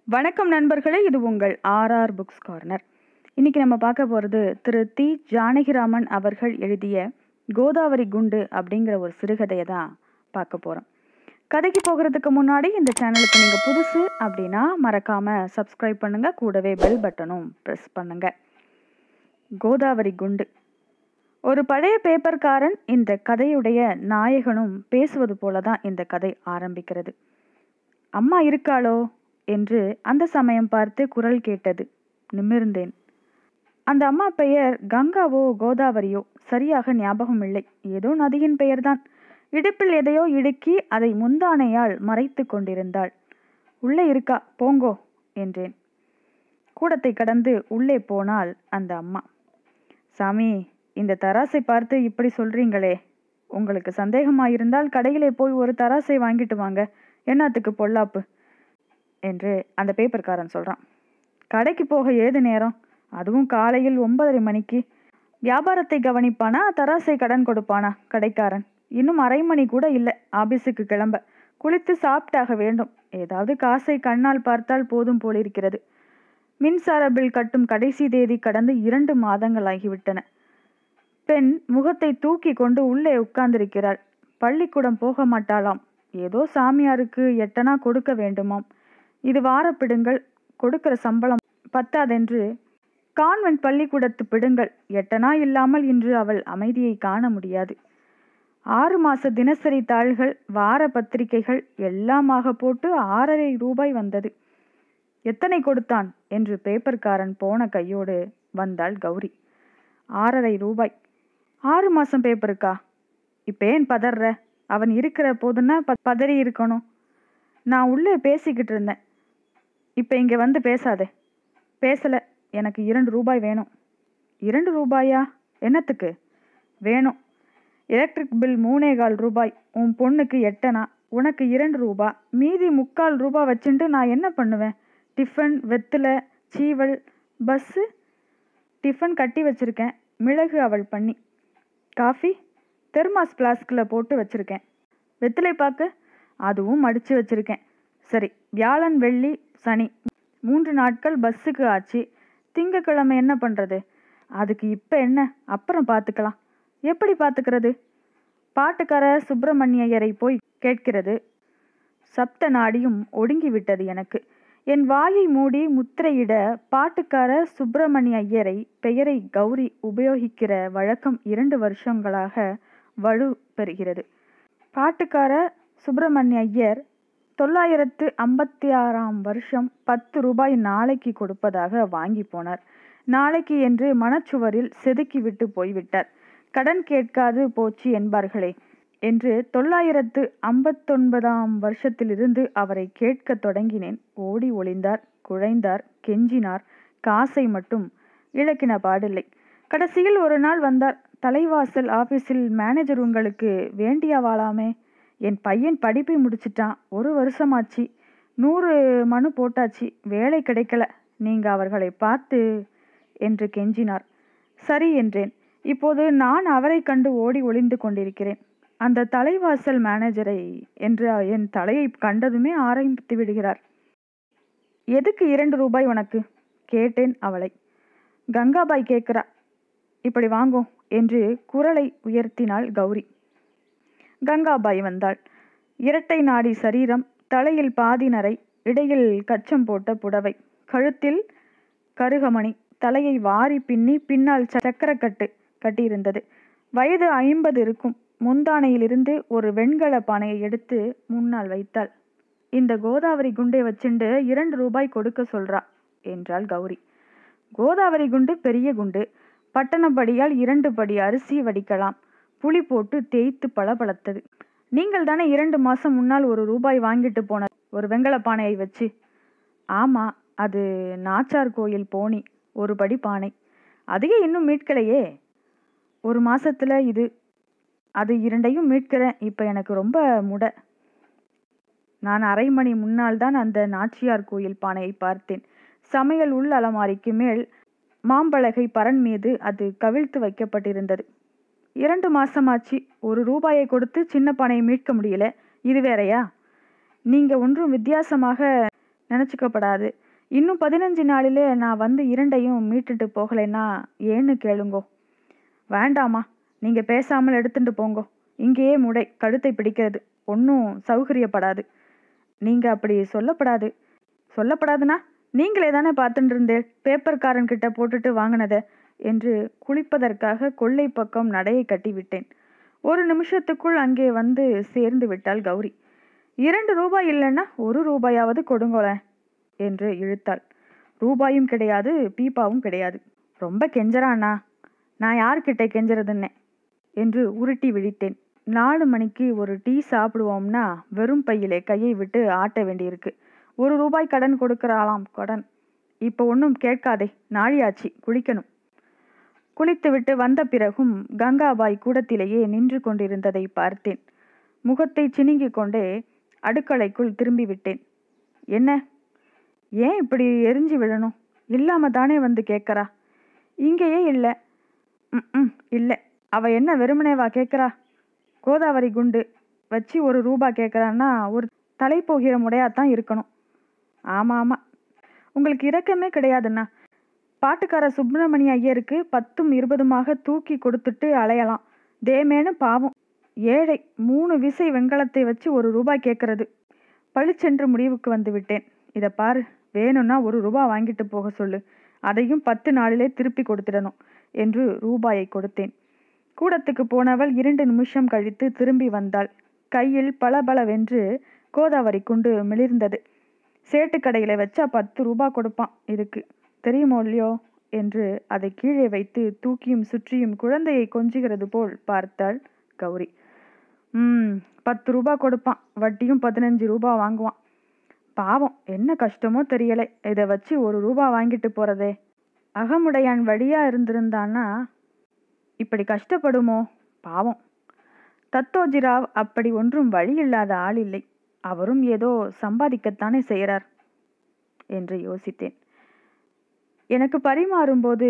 வணக்கம் நண்பர்களே இது உங்கள் ஆர்ஆர் புக்ஸ் கார்னர் இன்னைக்கு நம்ம பார்க்க போகிறது திரு தி ஜானகிராமன் அவர்கள் எழுதிய கோதாவரி குண்டு அப்படிங்கிற ஒரு சிறுகதையை தான் பார்க்க போகிறோம் கதைக்கு போகிறதுக்கு முன்னாடி இந்த சேனலுக்கு நீங்கள் புதுசு அப்படின்னா மறக்காமல் சப்ஸ்கிரைப் பண்ணுங்கள் கூடவே பெல் பட்டனும் ப்ரெஸ் பண்ணுங்கள் கோதாவரி குண்டு ஒரு பழைய பேப்பர்காரன் இந்த கதையுடைய நாயகனும் பேசுவது போல தான் இந்த கதை ஆரம்பிக்கிறது அம்மா இருக்காளோ என்று அந்த சமயம் பார்த்து குரல் கேட்டது நிமிர்ந்தேன் அந்த அம்மா பெயர் கங்காவோ கோதாவரியோ சரியாக ஞாபகம் இல்லை ஏதோ நதியின் பெயர்தான் இடுப்பில் எதையோ இடுக்கி அதை முந்தானையால் மறைத்து கொண்டிருந்தாள் உள்ளே இருக்கா போங்கோ என்றேன் கூடத்தை கடந்து உள்ளே போனாள் அந்த அம்மா சாமி இந்த தராசை பார்த்து இப்படி சொல்றீங்களே உங்களுக்கு சந்தேகமாயிருந்தால் கடையிலே போய் ஒரு தராசை வாங்கிட்டு வாங்க என்னத்துக்கு பொல்லாப்பு என்று அந்த பேப்பர்காரன் சொல்கிறான் கடைக்கு போக ஏது நேரம் அதுவும் காலையில் ஒன்பதரை மணிக்கு வியாபாரத்தை கவனிப்பானா தராசை கடன் கொடுப்பானா கடைக்காரன் இன்னும் அரை மணி கூட இல்லை ஆபீஸுக்கு கிளம்ப குளித்து சாப்பிட்டாக வேண்டும் ஏதாவது காசை கண்ணால் பார்த்தால் போதும் போலிருக்கிறது மின்சார பில் கட்டும் கடைசி தேதி கடந்து இரண்டு மாதங்கள் ஆகிவிட்டன பெண் முகத்தை தூக்கி கொண்டு உள்ளே உட்கார்ந்திருக்கிறாள் பள்ளிக்கூடம் போக மாட்டாளாம் ஏதோ சாமியாருக்கு எட்டனா கொடுக்க வேண்டுமாம் இது வார பிடுங்கள் கொடுக்கிற சம்பளம் பத்தாதென்று கான்வென்ட் பள்ளிக்கூடத்து பிடுங்கள் எட்டனா இல்லாமல் இன்று அவள் அமைதியை காண முடியாது ஆறு மாச தினசரி தாள்கள் வார பத்திரிகைகள் எல்லாமாக போட்டு ஆறரை ரூபாய் வந்தது எத்தனை கொடுத்தான் என்று பேப்பர்காரன் போன கையோடு வந்தாள் கௌரி ஆறரை ரூபாய் ஆறு மாசம் பேப்பருக்கா இப்போ ஏன் பதற அவன் இருக்கிற போதுன்னா ப- பதறி இருக்கணும் நான் உள்ளே பேசிக்கிட்டு இருந்தேன் இப்போ இங்கே வந்து பேசாதே பேசலை எனக்கு இரண்டு ரூபாய் வேணும் இரண்டு ரூபாயா என்னத்துக்கு வேணும் எலக்ட்ரிக் பில் மூணே கால் ரூபாய் உன் பொண்ணுக்கு எட்டனா உனக்கு இரண்டு ரூபா மீதி முக்கால் ரூபா வச்சுட்டு நான் என்ன பண்ணுவேன் டிஃபன் வெத்தலை சீவல் பஸ்ஸு டிஃபன் கட்டி வச்சிருக்கேன் மிளகு அவள் பண்ணி காஃபி தெர்மாஸ் பிளாஸ்கில் போட்டு வச்சிருக்கேன் வெத்தலை பாக்கு அதுவும் மடித்து வச்சிருக்கேன் சரி வியாழன் வெள்ளி சனி மூன்று நாட்கள் பஸ்ஸுக்கு ஆச்சு திங்கக்கிழமை என்ன பண்ணுறது அதுக்கு இப்போ என்ன அப்புறம் பார்த்துக்கலாம் எப்படி பார்த்துக்கிறது பாட்டுக்கார சுப்பிரமணியரை போய் கேட்கிறது சப்த நாடியும் ஒடுங்கி விட்டது எனக்கு என் வாயை மூடி முத்திரையிட பாட்டுக்கார சுப்பிரமணிய ஐயரை பெயரை கௌரி உபயோகிக்கிற வழக்கம் இரண்டு வருஷங்களாக வலு பெறுகிறது பாட்டுக்கார சுப்பிரமணிய ஐயர் தொள்ளாயிரத்து ஐம்பத்தி ஆறாம் வருஷம் பத்து ரூபாய் நாளைக்கு கொடுப்பதாக வாங்கி போனார் நாளைக்கு என்று மனச்சுவரில் செதுக்கி விட்டு போய்விட்டார் கடன் கேட்காது போச்சு என்பார்களே என்று தொள்ளாயிரத்து ஐம்பத்தொன்பதாம் வருஷத்திலிருந்து அவரை கேட்கத் தொடங்கினேன் ஓடி ஒளிந்தார் குழைந்தார் கெஞ்சினார் காசை மட்டும் இழக்கின பாடில்லை கடைசியில் ஒரு நாள் வந்தார் தலைவாசல் ஆபீஸில் மேனேஜர் உங்களுக்கு வேண்டியவாளாமே என் பையன் படிப்பை முடிச்சிட்டான் ஒரு வருஷமாச்சு நூறு மனு போட்டாச்சு வேலை கிடைக்கல நீங்க அவர்களை பார்த்து என்று கெஞ்சினார் சரி என்றேன் இப்போது நான் அவரை கண்டு ஓடி ஒளிந்து கொண்டிருக்கிறேன் அந்த தலைவாசல் மேனேஜரை என்று என் தலையை கண்டதுமே ஆரம்பித்து விடுகிறார் எதுக்கு இரண்டு ரூபாய் உனக்கு கேட்டேன் அவளை கங்காபாய் கேட்கிறா இப்படி வாங்கோ என்று குரலை உயர்த்தினாள் கௌரி கங்காபாய் வந்தாள் இரட்டை நாடி சரீரம் தலையில் பாதி நரை இடையில் கச்சம் போட்ட புடவை கழுத்தில் கருகமணி தலையை வாரி பின்னி பின்னால் ச- சக்கரக்கட்டு கட்டியிருந்தது வயது ஐம்பது இருக்கும் முந்தானையிலிருந்து ஒரு வெண்கல பானையை எடுத்து முன்னால் வைத்தாள் இந்த கோதாவரி குண்டை வச்சுண்டு இரண்டு ரூபாய் கொடுக்க சொல்றா என்றாள் கௌரி கோதாவரி குண்டு பெரிய குண்டு பட்டணப்படியால் இரண்டு படி அரிசி வடிக்கலாம் புளி போட்டு தேய்த்து பளபளத்தது நீங்கள் தானே இரண்டு மாசம் முன்னால் ஒரு ரூபாய் வாங்கிட்டு போன ஒரு வெங்கல பானையை வச்சு ஆமா அது நாச்சார் கோயில் போனி ஒரு படி பானை அதையே இன்னும் மீட்கலையே ஒரு மாசத்துல இது அது இரண்டையும் மீட்கிறேன் இப்ப எனக்கு ரொம்ப முட நான் அரை மணி முன்னால் தான் அந்த நாச்சியார் கோயில் பானையை பார்த்தேன் சமையல் உள் அலமாரிக்கு மேல் மாம்பலகை பரன் மீது அது கவிழ்த்து வைக்கப்பட்டிருந்தது இரண்டு மாசமாச்சு ஒரு ரூபாயை கொடுத்து சின்ன பானையை மீட்க முடியல இது வேறயா நீங்க ஒன்றும் வித்தியாசமாக நினச்சிக்கப்படாது இன்னும் பதினஞ்சு நாளிலே நான் வந்து இரண்டையும் மீட்டுட்டு போகலைன்னா ஏன்னு கேளுங்கோ வேண்டாமா நீங்கள் பேசாமல் எடுத்துட்டு போங்கோ இங்கேயே முடை கழுத்தை பிடிக்கிறது ஒன்றும் சௌகரியப்படாது நீங்கள் அப்படி சொல்லப்படாது சொல்லப்படாதுன்னா நீங்களே தானே பார்த்துட்டு இருந்தேள் பேப்பர்காரன் கிட்ட போட்டுட்டு வாங்கினதை என்று குளிப்பதற்காக கொள்ளை பக்கம் நடையை கட்டிவிட்டேன் ஒரு நிமிஷத்துக்குள் அங்கே வந்து சேர்ந்து விட்டாள் கௌரி இரண்டு ரூபாய் இல்லைன்னா ஒரு ரூபாயாவது கொடுங்கோளேன் என்று இழுத்தாள் ரூபாயும் கிடையாது பீப்பாவும் கிடையாது ரொம்ப கெஞ்சறானா நான் யார்கிட்ட கெஞ்சறதுன்னே என்று உருட்டி விழித்தேன் நாலு மணிக்கு ஒரு டீ சாப்பிடுவோம்னா வெறும் பையிலே கையை விட்டு ஆட்ட வேண்டியிருக்கு ஒரு ரூபாய் கடன் கொடுக்கறாளாம் கடன் இப்போ ஒன்றும் கேட்காதே நாழியாச்சு குளிக்கணும் குளித்துவிட்டு வந்த பிறகும் கங்காபாய் கூடத்திலேயே நின்று கொண்டிருந்ததை பார்த்தேன் முகத்தை சினுங்கிக் கொண்டே அடுக்களைக்குள் திரும்பி விட்டேன் என்ன ஏன் இப்படி எரிஞ்சு விழணும் இல்லாம தானே வந்து கேட்கறா இங்கேயே இல்லை ம் இல்லை அவ என்ன வெறுமனேவா கேட்குறா கோதாவரி குண்டு வச்சு ஒரு ரூபா கேட்குறான்னா ஒரு தலை போகிற முறையாத்தான் இருக்கணும் ஆமாம் ஆமாம் உங்களுக்கு இரக்கமே கிடையாதுண்ணா பாட்டுக்கார சுப்பிரமணிய ஐயருக்கு பத்தும் இருபதுமாக தூக்கி கொடுத்துட்டு அலையலாம் தேமேனு பாவம் ஏழை மூணு விசை வெண்கலத்தை வச்சு ஒரு ரூபாய் கேட்கறது பளிச்சென்று முடிவுக்கு வந்து விட்டேன் இதை பாரு வேணும்னா ஒரு ரூபா வாங்கிட்டு போக சொல்லு அதையும் பத்து நாளிலே திருப்பி கொடுத்துடணும் என்று ரூபாயை கொடுத்தேன் கூடத்துக்கு போனவள் இரண்டு நிமிஷம் கழித்து திரும்பி வந்தாள் கையில் பளபளவென்று கோதாவரி குண்டு மிளிர்ந்தது சேட்டு கடையில வச்சா பத்து ரூபா கொடுப்பான் இதுக்கு தெரியுமோ இல்லையோ என்று அதை கீழே வைத்து தூக்கியும் சுற்றியும் குழந்தையை கொஞ்சுகிறது போல் பார்த்தாள் கௌரி ம் பத்து ரூபா கொடுப்பான் வட்டியும் பதினஞ்சு ரூபா வாங்குவான் பாவம் என்ன கஷ்டமோ தெரியலை இதை வச்சு ஒரு ரூபா வாங்கிட்டு போறதே அகமுடையான் வழியா இருந்திருந்தான்னா இப்படி கஷ்டப்படுமோ பாவம் தத்தோஜிராவ் அப்படி ஒன்றும் வழி இல்லாத ஆள் இல்லை அவரும் ஏதோ சம்பாதிக்கத்தானே செய்கிறார் என்று யோசித்தேன் எனக்கு பரிமாறும்போது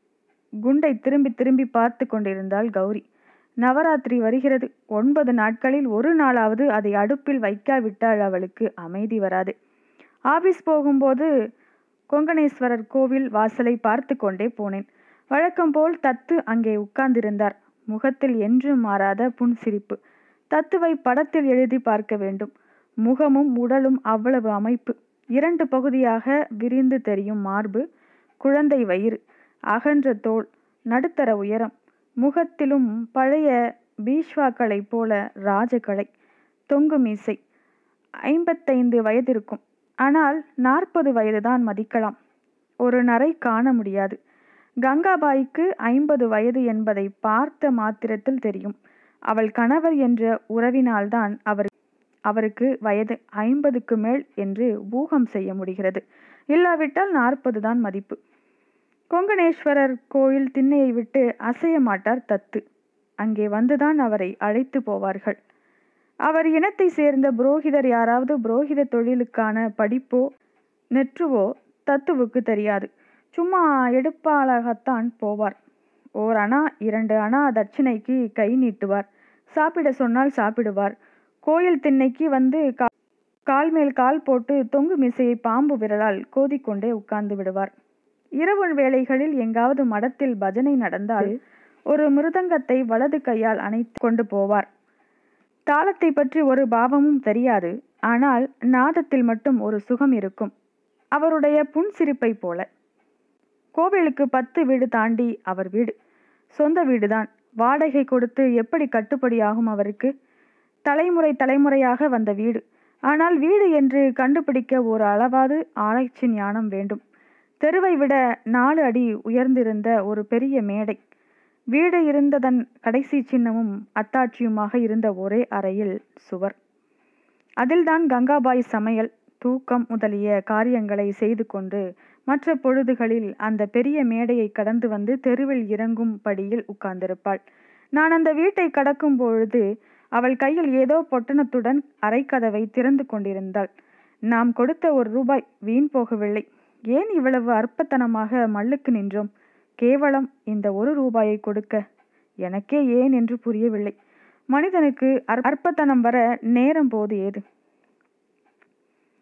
குண்டை திரும்பி திரும்பி பார்த்து கொண்டிருந்தாள் கௌரி நவராத்திரி வருகிறது ஒன்பது நாட்களில் ஒரு நாளாவது அதை அடுப்பில் வைக்காவிட்டால் அவளுக்கு அமைதி வராது ஆபீஸ் போகும்போது கொங்கணேஸ்வரர் கோவில் வாசலை பார்த்து கொண்டே போனேன் வழக்கம் போல் தத்து அங்கே உட்கார்ந்திருந்தார் முகத்தில் என்றும் மாறாத புன்சிரிப்பு தத்துவை படத்தில் எழுதி பார்க்க வேண்டும் முகமும் உடலும் அவ்வளவு அமைப்பு இரண்டு பகுதியாக விரிந்து தெரியும் மார்பு குழந்தை வயிறு அகன்ற தோல் நடுத்தர உயரம் முகத்திலும் பழைய பீஷ்வாக்களைப் போல ராஜகலை தொங்கு மீசை ஐம்பத்தைந்து வயதிருக்கும் ஆனால் நாற்பது வயதுதான் மதிக்கலாம் ஒரு நரை காண முடியாது கங்காபாய்க்கு ஐம்பது வயது என்பதை பார்த்த மாத்திரத்தில் தெரியும் அவள் கணவர் என்ற உறவினால்தான் அவர் அவருக்கு வயது ஐம்பதுக்கு மேல் என்று ஊகம் செய்ய முடிகிறது இல்லாவிட்டால் நாற்பது தான் மதிப்பு கொங்கணேஸ்வரர் கோயில் திண்ணையை விட்டு அசைய மாட்டார் தத்து அங்கே வந்துதான் அவரை அழைத்து போவார்கள் அவர் இனத்தை சேர்ந்த புரோகிதர் யாராவது புரோகித தொழிலுக்கான படிப்போ நெற்றுவோ தத்துவுக்கு தெரியாது சும்மா எடுப்பாளாகத்தான் போவார் ஓர் அணா இரண்டு அணா தட்சிணைக்கு கை நீட்டுவார் சாப்பிட சொன்னால் சாப்பிடுவார் கோயில் திண்ணைக்கு வந்து கா கால் மேல் கால் போட்டு தொங்கு மிசையை பாம்பு விரலால் கோதிக்கொண்டே உட்கார்ந்து விடுவார் இரவு வேளைகளில் எங்காவது மடத்தில் பஜனை நடந்தால் ஒரு மிருதங்கத்தை வலது கையால் அணைத்து கொண்டு போவார் தாளத்தை பற்றி ஒரு பாவமும் தெரியாது ஆனால் நாதத்தில் மட்டும் ஒரு சுகம் இருக்கும் அவருடைய புன்சிரிப்பை போல கோவிலுக்கு பத்து வீடு தாண்டி அவர் வீடு சொந்த வீடுதான் வாடகை கொடுத்து எப்படி கட்டுப்படியாகும் அவருக்கு தலைமுறை தலைமுறையாக வந்த வீடு ஆனால் வீடு என்று கண்டுபிடிக்க ஒரு அளவாது ஆராய்ச்சி ஞானம் வேண்டும் தெருவை விட நாலு அடி உயர்ந்திருந்த ஒரு பெரிய மேடை வீடு இருந்ததன் கடைசி சின்னமும் அத்தாட்சியுமாக இருந்த ஒரே அறையில் சுவர் அதில்தான் கங்காபாய் சமையல் தூக்கம் முதலிய காரியங்களை செய்து கொண்டு மற்ற பொழுதுகளில் அந்த பெரிய மேடையை கடந்து வந்து தெருவில் இறங்கும் படியில் உட்கார்ந்திருப்பாள் நான் அந்த வீட்டை கடக்கும் பொழுது அவள் கையில் ஏதோ பொட்டணத்துடன் அரைக்கதவை திறந்து கொண்டிருந்தாள் நாம் கொடுத்த ஒரு ரூபாய் வீண் போகவில்லை ஏன் இவ்வளவு அற்பத்தனமாக மல்லுக்கு நின்றோம் கேவலம் இந்த ஒரு ரூபாயை கொடுக்க எனக்கே ஏன் என்று புரியவில்லை மனிதனுக்கு அற்பத்தனம் வர நேரம் போது ஏது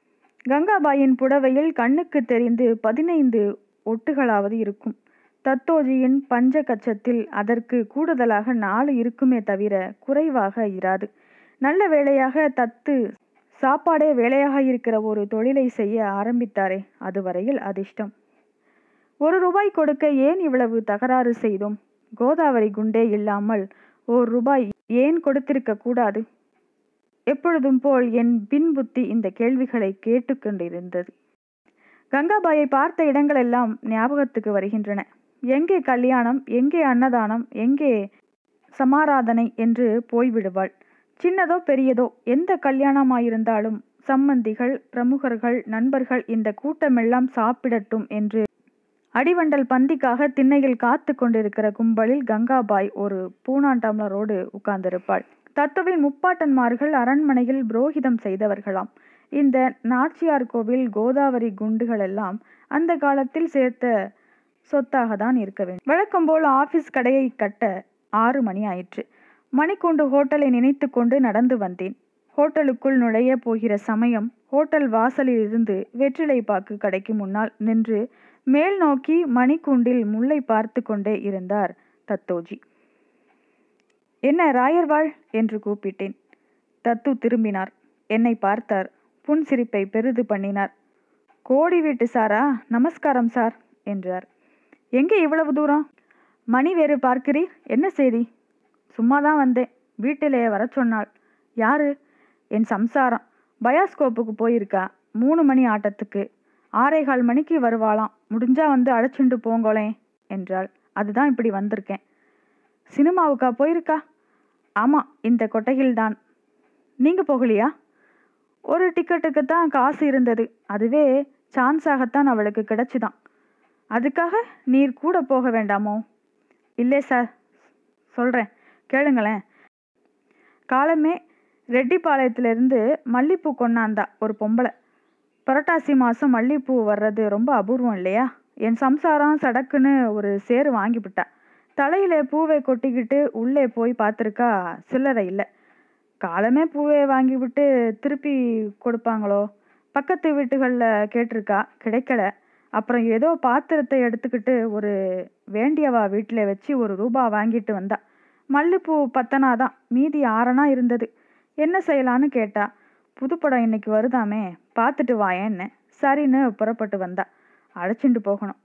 கங்காபாயின் புடவையில் கண்ணுக்கு தெரிந்து பதினைந்து ஒட்டுகளாவது இருக்கும் தத்தோஜியின் பஞ்ச கச்சத்தில் அதற்கு கூடுதலாக நாலு இருக்குமே தவிர குறைவாக இராது நல்ல வேளையாக தத்து சாப்பாடே வேலையாக இருக்கிற ஒரு தொழிலை செய்ய ஆரம்பித்தாரே அதுவரையில் அதிர்ஷ்டம் ஒரு ரூபாய் கொடுக்க ஏன் இவ்வளவு தகராறு செய்தோம் கோதாவரி குண்டே இல்லாமல் ஓர் ரூபாய் ஏன் கொடுத்திருக்க கூடாது எப்பொழுதும் போல் என் பின் புத்தி இந்த கேள்விகளை கேட்டுக்கொண்டிருந்தது கங்காபாயை பார்த்த இடங்களெல்லாம் ஞாபகத்துக்கு வருகின்றன எங்கே கல்யாணம் எங்கே அன்னதானம் எங்கே சமாராதனை என்று போய்விடுவாள் சின்னதோ பெரியதோ எந்த கல்யாணமாயிருந்தாலும் சம்மந்திகள் பிரமுகர்கள் நண்பர்கள் இந்த கூட்டமெல்லாம் சாப்பிடட்டும் என்று அடிவண்டல் பந்திக்காக திண்ணையில் காத்து கொண்டிருக்கிற கும்பலில் கங்காபாய் ஒரு பூனான் டம்ளரோடு உட்கார்ந்திருப்பாள் தத்துவின் முப்பாட்டன்மார்கள் அரண்மனையில் புரோகிதம் செய்தவர்களாம் இந்த நாச்சியார் கோவில் கோதாவரி குண்டுகள் எல்லாம் அந்த காலத்தில் சேர்த்த சொத்தாக தான் இருக்க வேண்டும் வழக்கம் போல் ஆபீஸ் கடையை கட்ட ஆறு மணி ஆயிற்று மணிக்கூண்டு ஹோட்டலை நினைத்து கொண்டு நடந்து வந்தேன் ஹோட்டலுக்குள் நுழைய போகிற சமயம் ஹோட்டல் வாசலில் இருந்து வெற்றிலை பாக்கு கடைக்கு முன்னால் நின்று மேல் நோக்கி மணிக்கூண்டில் முல்லை பார்த்து கொண்டே இருந்தார் தத்தோஜி என்ன ராயர்வாள் என்று கூப்பிட்டேன் தத்து திரும்பினார் என்னை பார்த்தார் புன்சிரிப்பை பெரிது பண்ணினார் கோடி வீட்டு சாரா நமஸ்காரம் சார் என்றார் எங்கே இவ்வளவு தூரம் மணி வேறு பார்க்கிறீர் என்ன செய்தி சும்மா தான் வந்தேன் வீட்டிலே வர சொன்னாள் யாரு என் சம்சாரம் பயாஸ்கோப்புக்கு போயிருக்கா மூணு மணி ஆட்டத்துக்கு ஆறேகால் மணிக்கு வருவாளாம் முடிஞ்சா வந்து அழைச்சிண்டு போங்களேன் என்றாள் அதுதான் இப்படி வந்திருக்கேன் சினிமாவுக்கா போயிருக்கா ஆமாம் இந்த கொட்டையில்தான் நீங்கள் போகலையா ஒரு டிக்கெட்டுக்கு தான் காசு இருந்தது அதுவே சான்ஸாகத்தான் அவளுக்கு கிடைச்சுதான் அதுக்காக நீர் கூட போக வேண்டாமோ இல்லை சார் சொல்கிறேன் கேளுங்களேன் காலமே ரெட்டிப்பாளையத்திலிருந்து மல்லிப்பூ கொண்டாந்தா ஒரு பொம்பளை புரட்டாசி மாதம் மல்லிப்பூ வர்றது ரொம்ப அபூர்வம் இல்லையா என் சம்சாரம் சடக்குன்னு ஒரு சேரு வாங்கிவிட்டா தலையில பூவை கொட்டிக்கிட்டு உள்ளே போய் பார்த்துருக்கா சில்லறை இல்லை காலமே பூவை வாங்கிவிட்டு திருப்பி கொடுப்பாங்களோ பக்கத்து வீட்டுகளில் கேட்டிருக்கா கிடைக்கல அப்புறம் ஏதோ பாத்திரத்தை எடுத்துக்கிட்டு ஒரு வேண்டியவா வீட்டில் வச்சு ஒரு ரூபா வாங்கிட்டு வந்தா மல்லிப்பூ பத்தனாதான் மீதி ஆறனா இருந்தது என்ன செய்யலான்னு கேட்டா புதுப்படம் இன்னைக்கு வருதாமே பார்த்துட்டு வாயேன்னு சரின்னு புறப்பட்டு வந்தா அழைச்சிண்டு போகணும்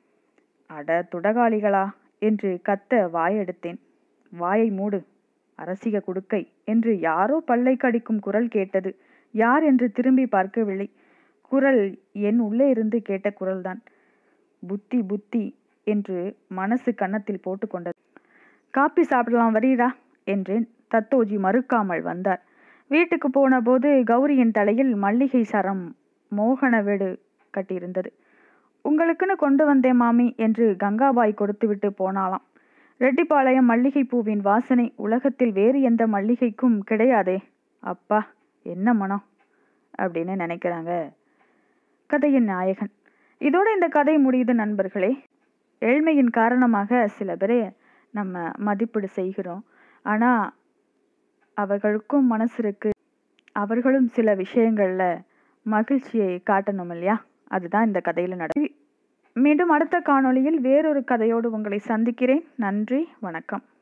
அட துடகாளிகளா என்று கத்த வாயெடுத்தேன் வாயை மூடு அரசிக குடுக்கை என்று யாரோ பல்லை கடிக்கும் குரல் கேட்டது யார் என்று திரும்பி பார்க்கவில்லை குரல் என் உள்ளே இருந்து கேட்ட குரல்தான் புத்தி புத்தி என்று மனசு கன்னத்தில் போட்டுக்கொண்டது காப்பி சாப்பிடலாம் வரீரா என்றேன் தத்தோஜி மறுக்காமல் வந்தார் வீட்டுக்கு போன போது கௌரியின் தலையில் மல்லிகை சரம் மோகன வீடு கட்டியிருந்தது உங்களுக்குன்னு கொண்டு வந்தேன் மாமி என்று கங்காபாய் கொடுத்துவிட்டு போனாலாம் ரெட்டிப்பாளையம் மல்லிகை பூவின் வாசனை உலகத்தில் வேறு எந்த மல்லிகைக்கும் கிடையாதே அப்பா என்ன மனம் அப்படின்னு நினைக்கிறாங்க கதையின் நாயகன் இதோட இந்த கதை முடியுது நண்பர்களே ஏழ்மையின் காரணமாக சில பேரை நம்ம மதிப்பீடு செய்கிறோம் ஆனால் அவர்களுக்கும் மனசு இருக்கு அவர்களும் சில விஷயங்கள்ல மகிழ்ச்சியை காட்டணும் இல்லையா அதுதான் இந்த கதையில் நட மீண்டும் அடுத்த காணொளியில் வேறொரு கதையோடு உங்களை சந்திக்கிறேன் நன்றி வணக்கம்